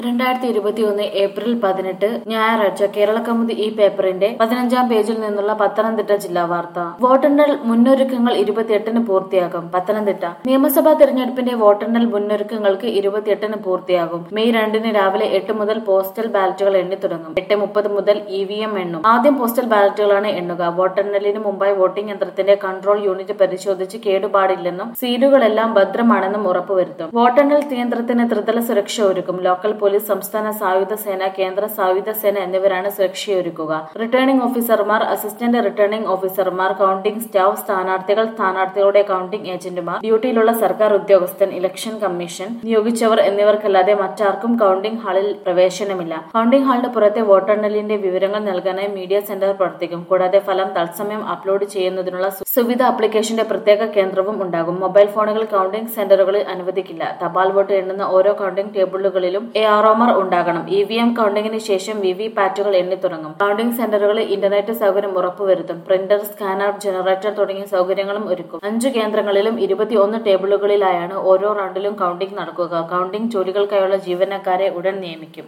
രണ്ടായിരത്തി ഇരുപത്തിയൊന്ന് ഏപ്രിൽ പതിനെട്ട് ഞായറാഴ്ച കേരള കൗമുദി ഈ പേപ്പറിന്റെ പതിനഞ്ചാം പേജിൽ നിന്നുള്ള പത്തനംതിട്ട ജില്ലാ വാർത്ത വോട്ടെണ്ണൽ മുന്നൊരുക്കങ്ങൾ ഇരുപത്തിയെട്ടിന് പൂർത്തിയാകും പത്തനംതിട്ട നിയമസഭാ തെരഞ്ഞെടുപ്പിന്റെ വോട്ടെണ്ണൽ മുന്നൊരുക്കങ്ങൾക്ക് ഇരുപത്തിയെട്ടിന് പൂർത്തിയാകും മെയ് രണ്ടിന് രാവിലെ എട്ട് മുതൽ പോസ്റ്റൽ ബാലറ്റുകൾ എണ്ണി തുടങ്ങും എട്ട് മുപ്പത് മുതൽ ഇ വി എം എണ്ണും ആദ്യം പോസ്റ്റൽ ബാലറ്റുകളാണ് എണ്ണുക വോട്ടെണ്ണലിന് മുമ്പായി വോട്ടിംഗ് യന്ത്രത്തിന്റെ കൺട്രോൾ യൂണിറ്റ് പരിശോധിച്ച് കേടുപാടില്ലെന്നും സീലുകളെല്ലാം ഭദ്രമാണെന്നും ഉറപ്പുവരുത്തും വോട്ടെണ്ണൽ കേന്ദ്രത്തിന് ത്രിതല സുരക്ഷ ഒരുക്കും ലോക്കൽ പോലീസ് സംസ്ഥാന സായുധ സേന കേന്ദ്ര സായുധ സേന എന്നിവരാണ് സുരക്ഷയൊരുക്കുക റിട്ടേണിംഗ് ഓഫീസർമാർ അസിസ്റ്റന്റ് റിട്ടേണിംഗ് ഓഫീസർമാർ കൌണ്ടിംഗ് സ്റ്റാഫ് സ്ഥാനാർത്ഥികൾ സ്ഥാനാർത്ഥികളുടെ കൌണ്ടിംഗ് ഏജന്റുമാർ ഡ്യൂട്ടിയിലുള്ള സർക്കാർ ഉദ്യോഗസ്ഥൻ ഇലക്ഷൻ കമ്മീഷൻ നിയോഗിച്ചവർ എന്നിവർക്കല്ലാതെ മറ്റാർക്കും കൌണ്ടിംഗ് ഹാളിൽ പ്രവേശനമില്ല കൌണ്ടിംഗ് ഹാളിന് പുറത്തെ വോട്ടെണ്ണലിന്റെ വിവരങ്ങൾ നൽകാനായി മീഡിയ സെന്റർ പ്രവർത്തിക്കും കൂടാതെ ഫലം തത്സമയം അപ്ലോഡ് ചെയ്യുന്നതിനുള്ള സു- സുവിധ ആപ്ലിക്കേഷന്റെ പ്രത്യേക കേന്ദ്രവും ഉണ്ടാകും മൊബൈൽ ഫോണുകൾ കൌണ്ടിംഗ് സെന്ററുകളിൽ അനുവദിക്കില്ല തപാൽ വോട്ട് എണ്ണുന്ന ഓരോ കൌണ്ടിംഗ് ടേബിളുകളിലും എ ആർഒമാർ ഉണ്ടാകണം ഇ വി എം കൌണ്ടിംഗിന് ശേഷം വി വി പാറ്റുകൾ എണ്ണി തുടങ്ങും കൌണ്ടിംഗ് സെന്ററുകളിൽ ഇന്റർനെറ്റ് സൗകര്യം ഉറപ്പുവരുത്തും പ്രിന്റർ സ്കാനർ ജനറേറ്റർ തുടങ്ങിയ സൗകര്യങ്ങളും ഒരുക്കും അഞ്ചു കേന്ദ്രങ്ങളിലും ഇരുപത്തിയൊന്ന് ടേബിളുകളിലായാണ് ഓരോ റൗണ്ടിലും കൌണ്ടിംഗ് നടക്കുക കൌണ്ടിംഗ് ജോലികൾക്കായുള്ള ജീവനക്കാരെ ഉടൻ നിയമിക്കും